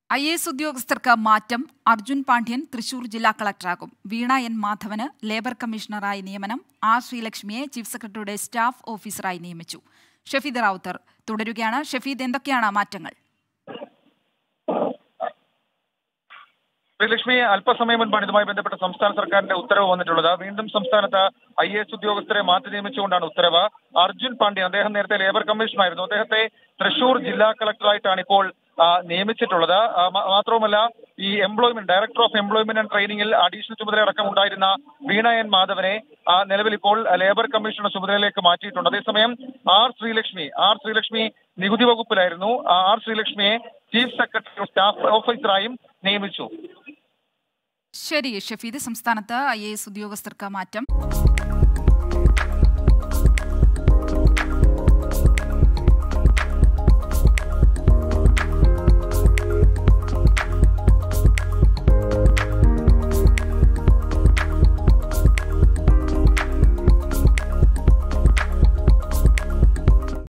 I S ഉദ്യോഗസ്ഥർക്ക് മാറ്റം അർജുൻ പാണ്ഡ്യൻ തൃശൂർ ജില്ലാ കളക്ടറാകും വീണ എൻ മാധവന് ലേബർ കമ്മീഷണറായി നിയമനം ആർ ശ്രീലക്ഷ്മിയെ ചീഫ് സെക്രട്ടറിയുടെ സ്റ്റാഫ് ഓഫീസറായി നിയമിച്ചു ഷഫീദ് റാവുത്തർ തുടരുകയാണ് ഷഫീദ് എന്തൊക്കെയാണ് മാറ്റങ്ങൾ ശ്രീലക്ഷ്മി അല്പസമയം മുൻപാണ് ഇതുമായി ബന്ധപ്പെട്ട സംസ്ഥാന സർക്കാരിന്റെ ഉത്തരവ് വന്നിട്ടുള്ളത് വീണ്ടും സംസ്ഥാനത്ത് ഐ എ എസ് ഉദ്യോഗസ്ഥരെ മാറ്റി നിയമിച്ചുകൊണ്ടാണ് ഉത്തരവ് അർജുൻ പാണ്ഡ്യൻ അദ്ദേഹം നേരത്തെ ലേബർ കമ്മീഷണറായിരുന്നു അദ്ദേഹത്തെ തൃശൂർ ജില്ലാ കളക്ടറായിട്ടാണ് ഇപ്പോൾ ആ, നിയമിച്ചിട്ടുള്ളത് ആ, മ- മാത്രവുമല്ല ഈ employment director of employment and ട്രെയിനിങ്ങിൽ അഡീഷണൽ ചുമതല അടക്കം ഉണ്ടായിരുന്ന വീണ എൻ മാധവനെ ആ, നിലവിൽ ഇപ്പോൾ ലേബർ കമ്മീഷണർ ചുമതലയിലേക്ക് മാറ്റിയിട്ടുണ്ട് അതേസമയം ആർ ശ്രീലക്ഷ്മി ആർ ശ്രീലക്ഷ്മി നികുതി വകുപ്പിലായിരുന്നു ആ, ആർ ശ്രീലക്ഷ്മിയെ ചീഫ് സെക്രട്ടറി സ്റ്റാഫ് ഓഫീസറായും നിയമിച്ചു ശരി ഷഫീദ് സംസ്ഥാനത്ത് ഐ എ എസ് ഉദ്യോഗസ്ഥർക്ക് മാറ്റം